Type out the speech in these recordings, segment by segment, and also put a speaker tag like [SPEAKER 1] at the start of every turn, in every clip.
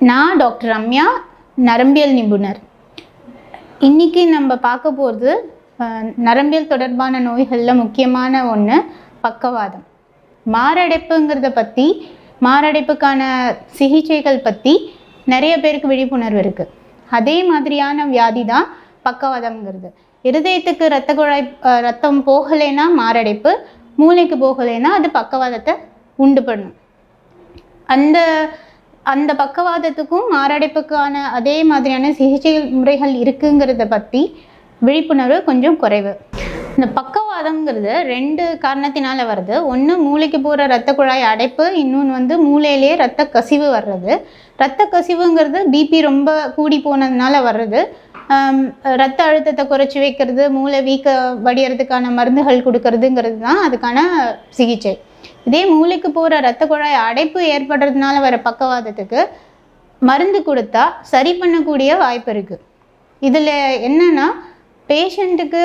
[SPEAKER 1] நான் டாக்டர் ரம்யா நரம்பியல் நிபுணர் இன்னைக்கு நம்ம பார்க்க போகிறது நரம்பியல் தொடர்பான நோய்களில் முக்கியமான ஒன்று பக்கவாதம் மாரடைப்புங்கிறத பற்றி மாரடைப்புக்கான சிகிச்சைகள் பற்றி நிறைய பேருக்கு விழிப்புணர்வு இருக்குது அதே மாதிரியான வியாதி தான் பக்கவாதம்ங்கிறது இருதயத்துக்கு இரத்த குழாய் அஹ், ரத்தம் போகலைன்னா மாரடைப்பு மூளைக்கு போகலைன்னா அது பக்கவாதத்தை உண்டு பண்ணும் அந்த அந்த பக்கவாதத்துக்கும் மாரடைப்புக்கான அதே மாதிரியான சிகிச்சை முறைகள் இருக்குங்கிறத பற்றி விழிப்புணர்வு கொஞ்சம் குறைவு இந்த பக்கவாதம்ங்கிறது ரெண்டு காரணத்தினால வருது ஒன்று மூளைக்கு போகிற இரத்த குழாய் அடைப்பு இன்னொன்று வந்து மூளையிலேயே இரத்த கசிவு வர்றது இரத்த கசிவுங்கிறது பிபி ரொம்ப கூடி போனதுனால வர்றது ஆம், இரத்த அழுத்தத்தை குறைச்சி வைக்கிறது மூளை வீக்க வடியறதுக்கான மருந்துகள் கொடுக்கறதுங்கிறது தான் அதுக்கான சிகிச்சை இதே மூளைக்கு போகிற இரத்த குழாய் அடைப்பு ஏற்படுறதுனால வர பக்கவாதத்துக்கு மருந்து கொடுத்தா சரி பண்ணக்கூடிய வாய்ப்பு இருக்குது இதில் என்னன்னா பேஷண்ட்டுக்கு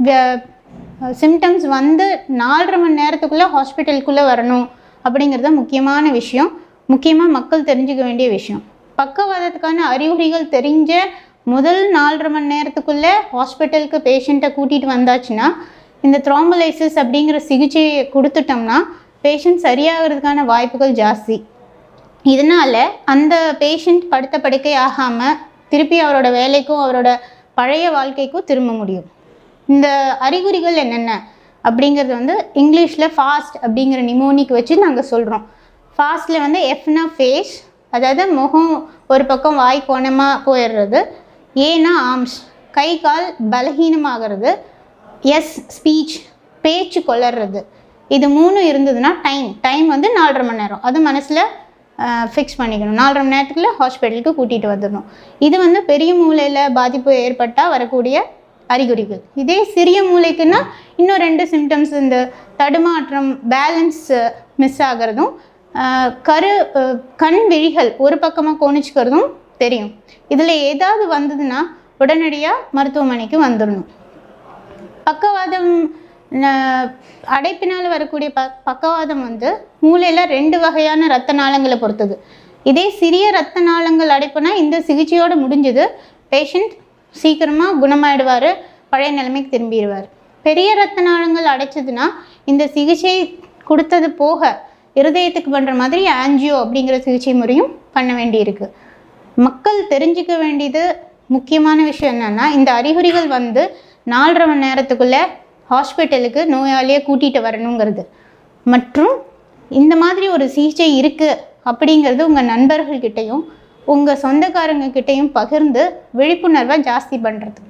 [SPEAKER 1] சிம்டம்ஸ் வந்து நாலரை மணி நேரத்துக்குள்ளே ஹாஸ்பிட்டலுக்குள்ளே வரணும் அப்படிங்கிறது முக்கியமான விஷயம் முக்கியமாக மக்கள் தெரிஞ்சுக்க வேண்டிய விஷயம் பக்கவாதத்துக்கான அறிகுறிகள் தெரிஞ்ச முதல் நாலரை மணி நேரத்துக்குள்ளே ஹாஸ்பிட்டலுக்கு பேஷண்ட்டை கூட்டிகிட்டு வந்தாச்சுன்னா இந்த த்ரோம்பலைசிஸ் அப்படிங்கிற சிகிச்சையை கொடுத்துட்டோம்னா பேஷண்ட் சரியாகிறதுக்கான வாய்ப்புகள் ஜாஸ்தி இதனால அந்த பேஷண்ட் படுத்த படுக்கை ஆகாமல் திருப்பி அவரோட வேலைக்கும் அவரோட பழைய வாழ்க்கைக்கும் திரும்ப முடியும் இந்த அறிகுறிகள் என்னென்ன அப்படிங்கிறது வந்து இங்கிலீஷில் ஃபாஸ்ட் அப்படிங்கிற நிமோனிக் வச்சு நாங்கள் சொல்கிறோம் ஃபாஸ்ட்டில் வந்து எஃப்னா ஃபேஸ் அதாவது முகம் ஒரு பக்கம் வாய் கோணமாக போயிடுறது ஏனா ஆர்ம்ஸ் கை கால் பலகீனமாகிறது எஸ் ஸ்பீச் பேச்சு கொளறது இது மூணு இருந்ததுன்னா டைம் டைம் வந்து நாலரை மணி நேரம் அது மனசில் ஃபிக்ஸ் பண்ணிக்கணும் நாலரை மணி நேரத்துக்குள்ள ஹாஸ்பிட்டலுக்கு கூட்டிகிட்டு வந்துடணும் இது வந்து பெரிய மூளையில் பாதிப்பு ஏற்பட்டால் வரக்கூடிய அறிகுறிகள் இதே சிறிய மூளைக்குன்னா இன்னும் ரெண்டு சிம்டம்ஸ் இந்த தடுமாற்றம் பேலன்ஸ் மிஸ் ஆகிறதும் ஆஹ் கரு ஆஹ் கண் விழிகள் ஒரு பக்கமாக கோணிச்சுக்கிறதும் தெரியும் இதில் ஏதாவது வந்ததுன்னா உடனடியாக மருத்துவமனைக்கு வந்துடணும் பக்கவாதம் ந- அடைப்பினால் வரக்கூடிய ப பக்கவாதம் வந்து மூளையில் ரெண்டு வகையான இரத்த நாளங்களை பொறுத்தது இதே சிறிய இரத்த நாளங்கள் அடைப்புனா இந்த சிகிச்சையோடு முடிஞ்சது பேஷண்ட் சீக்கிரமாக குணமாயிடுவார் பழைய நிலைமைக்கு திரும்பிடுவார் பெரிய இரத்த நாளங்கள் அடைச்சதுன்னா இந்த சிகிச்சை கொடுத்தது போக இருதயத்துக்கு பண்ணுற மாதிரி ஆன்ஜியோ அப்படிங்கிற சிகிச்சை முறையும் பண்ண வேண்டியிருக்கு மக்கள் தெரிஞ்சுக்க வேண்டியது முக்கியமான விஷயம் என்னன்னா இந்த அறிகுறிகள் வந்து நாலரை மணி நேரத்துக்குள்ளே ஹாஸ்பிட்டலுக்கு நோயாளியை கூட்டிகிட்டு வரணுங்கிறது மற்றும் இந்த மாதிரி ஒரு சிகிச்சை இருக்குது அப்படிங்கிறது உங்கள் நண்பர்கள்கிட்டையும் உங்கள் சொந்தக்காரங்க கிட்டேயும் பகிர்ந்து விழிப்புணர்வை ஜாஸ்தி பண்ணுறது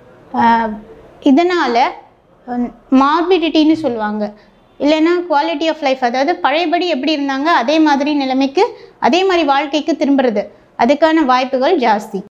[SPEAKER 1] இதனால் மார்பிடிட்டின்னு சொல்லுவாங்க இல்லைன்னா குவாலிட்டி ஆஃப் லைஃப் அதாவது பழையபடி எப்படி இருந்தாங்க அதே மாதிரி நிலைமைக்கு அதே மாதிரி வாழ்க்கைக்கு திரும்புறது அதுக்கான வாய்ப்புகள் ஜாஸ்தி